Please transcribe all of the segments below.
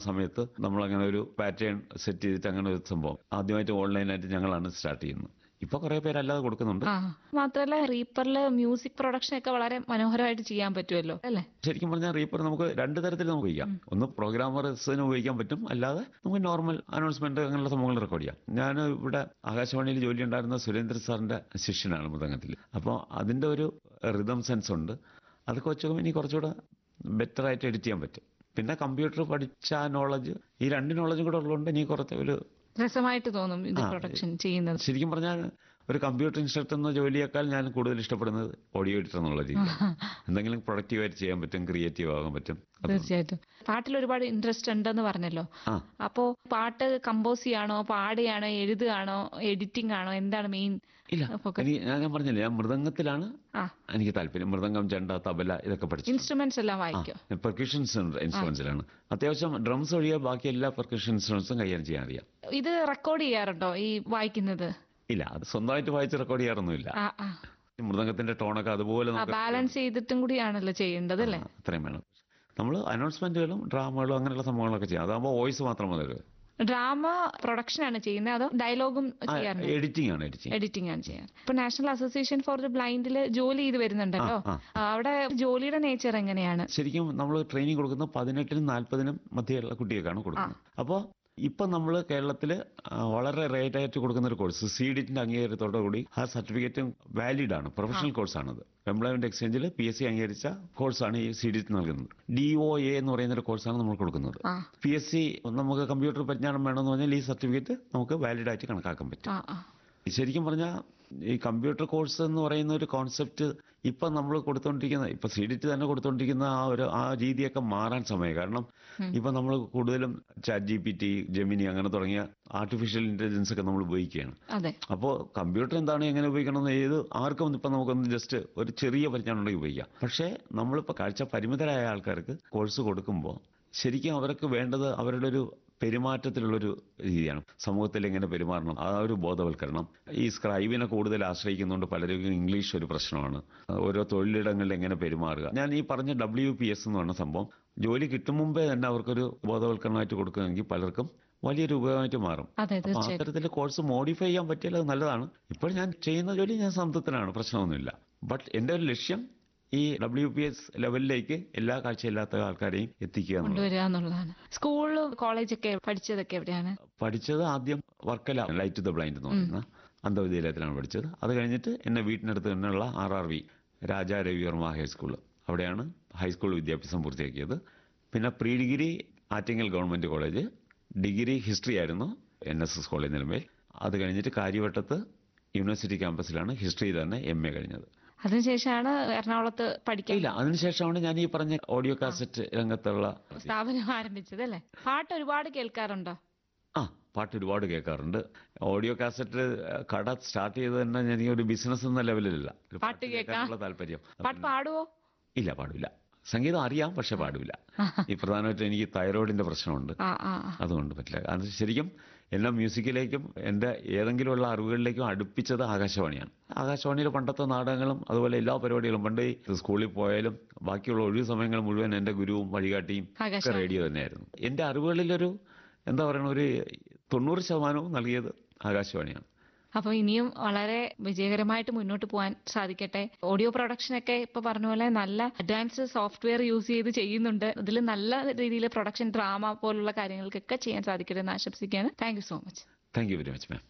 സമയത്ത് നമ്മൾ അങ്ങനെ ഒരു പാറ്റേൺ സെറ്റ് ചെയ്തിട്ട് അങ്ങനെ ഒരു സംഭവം ആദ്യമായിട്ട് ഓൺലൈനായിട്ട് ഞങ്ങളാണ് സ്റ്റാർട്ട് ചെയ്യുന്നത് ഇപ്പൊ കുറെ പേര് അല്ലാതെ കൊടുക്കുന്നുണ്ട് ആ മാത്രല്ല റീപ്പറിൽ മ്യൂസിക് പ്രൊഡക്ഷൻ ഒക്കെ വളരെ മനോഹരമായിട്ട് ചെയ്യാൻ പറ്റുമല്ലോ അല്ലേ ശരിക്കും പറഞ്ഞാൽ റീപ്പർ നമുക്ക് രണ്ട് തരത്തിൽ നമുക്ക് ഉപയോഗിക്കാം ഒന്ന് പ്രോഗ്രാമേഴ്സിന് ഉപയോഗിക്കാൻ പറ്റും അല്ലാതെ നമുക്ക് നോർമൽ അനൗൺസ്മെന്റ് അങ്ങനെയുള്ള സംഭവങ്ങൾ റെക്കോർഡ് ചെയ്യാം ഞാൻ ഇവിടെ ആകാശവാണിയിൽ ജോലി ഉണ്ടായിരുന്ന സുരേന്ദ്ര സാറിന്റെ ശിഷ്യനാണ് മൃദംഗത്തിൽ അപ്പോൾ അതിന്റെ ഒരു റിതം സെൻസ് ഉണ്ട് അതൊക്കെ വെച്ച് ഇനി കുറച്ചുകൂടെ ബെറ്റർ ആയിട്ട് എഡിറ്റ് ചെയ്യാൻ പറ്റും പിന്നെ കമ്പ്യൂട്ടർ പഠിച്ച നോളജ് ഈ രണ്ട് നോളജും കൂടെ ഉള്ളതുകൊണ്ട് ഇനി കുറച്ച് ഒരു രസമായിട്ട് തോന്നും ഇത് ആ, പ്രൊഡക്ഷൻ ചെയ്യുന്നത് ശരിക്കും പറഞ്ഞാൽ ഒരു കമ്പ്യൂട്ടർ ഇൻസ്ട്രക്ടർ എന്ന ജോലിയേക്കാൾ ഞാൻ കൂടുതൽ ഇഷ്ടപ്പെടുന്നത് ഓഡിയോ എഡിറ്റർ എന്നുള്ള രീതി എന്തെങ്കിലും പ്രൊഡക്റ്റീവായിട്ട് ചെയ്യാൻ പറ്റും ക്രിയേറ്റീവ് ആകാൻ പറ്റും അത് തീർച്ചയായിട്ടും പാട്ടിൽ ഒരുപാട് ഇൻട്രസ്റ്റ് ഉണ്ടെന്ന് പറഞ്ഞല്ലോ ആ അപ്പോ പാട്ട് കമ്പോസ് ചെയ്യാണോ പാടുകയാണോ എഴുതുകയാണോ എഡിറ്റിംഗ് ആണോ എന്താണ് മെയിൻ ഇല്ല Focus. എനിക്ക് ഞാൻ ഞാൻ പറഞ്ഞില്ലേ ഞാൻ മൃദംഗത്തിലാണ് ആ എനിക്ക് താല്പര്യം മൃദംഗം ചെണ്ട തബല ഇതൊക്കെ പഠിച്ചു ഇൻസ്ട്രുമെന്റ്സ് എല്ലാം വായിക്കോ പെർക്യൂഷൻസ് ഇൻസ്ട്രുമെന്റ്സിലാണ് അത്യാവശ്യം ഡ്രംസ് ഒഴികെ ബാക്കി എല്ലാ പെർക്യൂഷൻ ഇൻസ്ട്രുമെന്റ്സും കൈകാര്യം ചെയ്യാൻ അറിയാം ഇത് റെക്കോർഡ് ചെയ്യാറുണ്ടോ ഈ വായിക്കുന്നത് ഇല്ല അത് സ്വന്തമായിട്ട് വായിച്ച് റെക്കോർഡ് ചെയ്യാറൊന്നുമില്ല ആ ആ ഈ മൃദംഗത്തിന്റെ ടോണൊക്കെ അതുപോലെ ആ നമുക്ക് ബാലൻസ് ചെയ്തിട്ടും കൂടിയാണല്ലോ ചെയ്യേണ്ടത് അല്ലേ ആ, അത്രയും വേണം നമ്മൾ അനൗൺസ്മെന്റുകളും ഡ്രാമകളും അങ്ങനെയുള്ള സംഭവങ്ങളൊക്കെ ചെയ്യാം അതാകുമ്പോൾ വോയിസ് മാത്രം മതി ഡ്രാമ പ്രൊഡക്ഷൻ ആണ് ചെയ്യുന്നത് അതോ ഡയലോഗും ചെയ്യാറുണ്ട് എഡിറ്റിംഗ് ആണ് എഡിറ്റിംഗ് എഡിറ്റിംഗ് ആണ് ചെയ്യാറ് ഇപ്പൊ നാഷണൽ അസോസിയേഷൻ ഫോർ ദി ബ്ലൈൻഡിൽ ജോലി ചെയ്ത് വരുന്നുണ്ടല്ലോ ആ, ആ, അവിടെ ജോലിയുടെ നേച്ചർ എങ്ങനെയാണ് ശരിക്കും നമ്മൾ ട്രെയിനിങ് കൊടുക്കുന്ന പതിനെട്ടിനും നാൽപ്പതിനും മധ്യയുള്ള കുട്ടികൾക്കാണ് കൊടുക്കുന്നത് അപ്പോൾ ഇപ്പം നമ്മൾ കേരളത്തിൽ വളരെ റേറ്റ് ആയിട്ട് കൊടുക്കുന്ന ഒരു കോഴ്സ് സി ഡിറ്റിന്റെ അംഗീകാരത്തോടു കൂടി ആ സർട്ടിഫിക്കറ്റും വാലിഡ് ആണ് പ്രൊഫഷണൽ കോഴ്സാണത് എംപ്ലോയ്മെന്റ് എക്സ്ചേഞ്ചിൽ പി എസ് സി അംഗീകരിച്ച കോഴ്സാണ് ഈ സി ഡിറ്റ് നൽകുന്നത് ഡി ഒ എ എന്ന് പറയുന്ന ഒരു കോഴ്സാണ് നമ്മൾ കൊടുക്കുന്നത് ആ പി എസ് സി നമുക്ക് കമ്പ്യൂട്ടർ പരിജ്ഞാനം വേണമെന്ന് പറഞ്ഞാൽ ഈ സർട്ടിഫിക്കറ്റ് നമുക്ക് വാലിഡ് ആയിട്ട് കണക്കാക്കാൻ പറ്റും ആ ആ ശരിക്കും പറഞ്ഞാൽ ഈ കമ്പ്യൂട്ടർ കോഴ്സ് എന്ന് പറയുന്ന ഒരു കോൺസെപ്റ്റ് ഇപ്പം നമ്മൾ കൊടുത്തോണ്ടിരിക്കുന്ന ഇപ്പൊ സി ഡി ടി തന്നെ കൊടുത്തോണ്ടിരിക്കുന്ന ആ ഒരു ആ രീതിയൊക്കെ മാറാൻ സമയം കാരണം ഇപ്പൊ നമ്മൾ കൂടുതലും chat G P T Gemini അങ്ങനെ തുടങ്ങിയ ആർട്ടിഫിഷ്യൽ ഇന്റലിജൻസ് ഒക്കെ നമ്മൾ ഉപയോഗിക്കുകയാണ് അതെ അപ്പോൾ കമ്പ്യൂട്ടർ എന്താണ് എങ്ങനെ ഉപയോഗിക്കണം എന്ന് ഏത് ആർക്കും ഇപ്പം നമുക്കൊന്ന് ജസ്റ്റ് ഒരു ചെറിയ പരിജ്ഞാനം ഉണ്ടെങ്കിൽ ഉപയോഗിക്കാം പക്ഷേ നമ്മളിപ്പോൾ കാഴ്ച പരിമിതരായ ആൾക്കാർക്ക് കോഴ്സ് കൊടുക്കുമ്പോൾ ശരിക്കും അവർക്ക് വേണ്ടത് അവരുടെ ഒരു പെരുമാറ്റത്തിലുള്ളൊരു രീതിയാണ് സമൂഹത്തിൽ എങ്ങനെ പെരുമാറണം ആ ഒരു ബോധവൽക്കരണം ഈ സ്ക്രൈബിനെ കൂടുതൽ ആശ്രയിക്കുന്നതുകൊണ്ട് പലർക്കും ഇംഗ്ലീഷ് ഒരു പ്രശ്നമാണ് ഓരോ തൊഴിലിടങ്ങളിൽ എങ്ങനെ പെരുമാറുക ഞാൻ ഈ പറഞ്ഞ ഡബ്ല്യു പി എസ് എന്ന് പറഞ്ഞ സംഭവം ജോലി കിട്ടും മുമ്പേ തന്നെ അവർക്കൊരു ബോധവൽക്കരണമായിട്ട് കൊടുക്കുകയാണെങ്കിൽ പലർക്കും വലിയൊരു ഉപയോഗമായിട്ട് മാറും അതെ അപ്പൊ തീർച്ചയായിട്ടും അത്തരത്തിൽ കോഴ്സ് മോഡിഫൈ ചെയ്യാൻ പറ്റിയാൽ അത് നല്ലതാണ് ഇപ്പോൾ ഞാൻ ചെയ്യുന്ന ജോലി ഞാൻ സംതൃപ്തനാണ് പ്രശ്നമൊന്നുമില്ല ബട്ട് എൻ്റെ ഒരു ലക്ഷ്യം ഈ ഡബ്ല്യു പി എസ് ലെവലിലേക്ക് എല്ലാ കാഴ്ചയില്ലാത്ത ആൾക്കാരെയും എത്തിക്കുക എന്നുള്ളത് കൊണ്ടുവരിക എന്നുള്ളതാണ് സ്കൂള് കോളേജൊക്കെ പഠിച്ചതൊക്കെ എവിടെയാണ് പഠിച്ചത് ആദ്യം വർക്കല ലൈറ്റ് ദ ബ്ലൈൻഡ് എന്ന് പറയുന്ന അന്ധവിദ്യാലയത്തിലാണ് പഠിച്ചത് അത് കഴിഞ്ഞിട്ട് എന്നെ വീട്ടിനടുത്ത് തന്നെയുള്ള R R V Raja Ravivarma high school അവിടെയാണ് ഹൈസ്കൂൾ വിദ്യാഭ്യാസം പൂർത്തിയാക്കിയത് പിന്നെ pre degree Attingal government college degree history ആയിരുന്നു N S S college Nilamel അത് കഴിഞ്ഞിട്ട് കാര്യവട്ടത്ത് യൂണിവേഴ്സിറ്റി ക്യാമ്പസിലാണ് ഹിസ്റ്ററി തന്നെ എം എ കഴിഞ്ഞത് അതിനുശേഷമാണ് എറണാകുളത്ത് പഠിക്കാൻ ഇല്ല അതിനുശേഷമാണ് ഞാൻ ഈ പറഞ്ഞ ഓഡിയോ കാസറ്റ് രംഗത്തുള്ള സ്ഥാപനം ആരംഭിച്ചത് അല്ലേ പാട്ട് ഒരുപാട് കേൾക്കാറുണ്ടോ ആ പാട്ട് ഒരുപാട് കേൾക്കാറുണ്ട് ഓഡിയോ കാസറ്റ് കട സ്റ്റാർട്ട് ചെയ്ത് തന്നെ ഞാൻ ഈ ഒരു ബിസിനസ് എന്ന ലെവലിലല്ല ഒരു പാട്ട് കേൾക്കാം. കേൾക്കാനുള്ള താല്പര്യം പാട്ട് പാടുവോ ഇല്ല പാടില്ല സംഗീതം അറിയാം പക്ഷെ പാടില്ല ഈ പ്രധാനമായിട്ടും എനിക്ക് തൈറോയിഡിന്റെ പ്രശ്നമുണ്ട് ആ ആ ആ. അതുകൊണ്ട് പറ്റില്ല അത് ശരിക്കും എന്നെ മ്യൂസിക്കിലേക്കും എൻ്റെ ഏതെങ്കിലുമുള്ള അറിവുകളിലേക്കും അടുപ്പിച്ചത് ആകാശവാണിയാണ് ആകാശവാണിയിലെ പണ്ടത്തെ നാടകങ്ങളും അതുപോലെ എല്ലാ പരിപാടികളും പണ്ട് ഈ സ്കൂളിൽ പോയാലും ബാക്കിയുള്ള ഒഴിവ് സമയങ്ങൾ മുഴുവൻ എൻ്റെ ഗുരുവും വഴികാട്ടിയും ഒക്കെ ആകാശവാണി. റേഡിയോ തന്നെയായിരുന്നു എൻ്റെ അറിവുകളിലൊരു എന്താ പറയുക ഒരു തൊണ്ണൂറ് ശതമാനവും നൽകിയത് ആകാശവാണിയാണ് അപ്പൊ ഇനിയും വളരെ വിജയകരമായിട്ട് മുന്നോട്ട് പോകാൻ സാധിക്കട്ടെ ഓഡിയോ പ്രൊഡക്ഷൻ ഒക്കെ ഇപ്പൊ പറഞ്ഞ പോലെ നല്ല അഡ്വാൻസ് സോഫ്റ്റ്വെയർ യൂസ് ചെയ്ത് ചെയ്യുന്നുണ്ട് ഇതിൽ നല്ല രീതിയിൽ പ്രൊഡക്ഷൻ ഡ്രാമ പോലുള്ള കാര്യങ്ങൾക്കൊക്കെ ചെയ്യാൻ സാധിക്കട്ടെ എന്ന് ആശംസിക്കുകയാണ് thank you so much thank you very much ma'am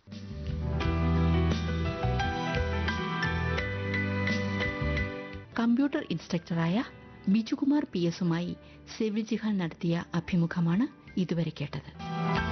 computer ഇൻസ്ട്രക്ടറായ ബിജുകുമാർ പി എസുമായി സെവിൽ ജിഹാൻ നടത്തിയ അഭിമുഖമാണ് ഇതുവരെ കേട്ടത്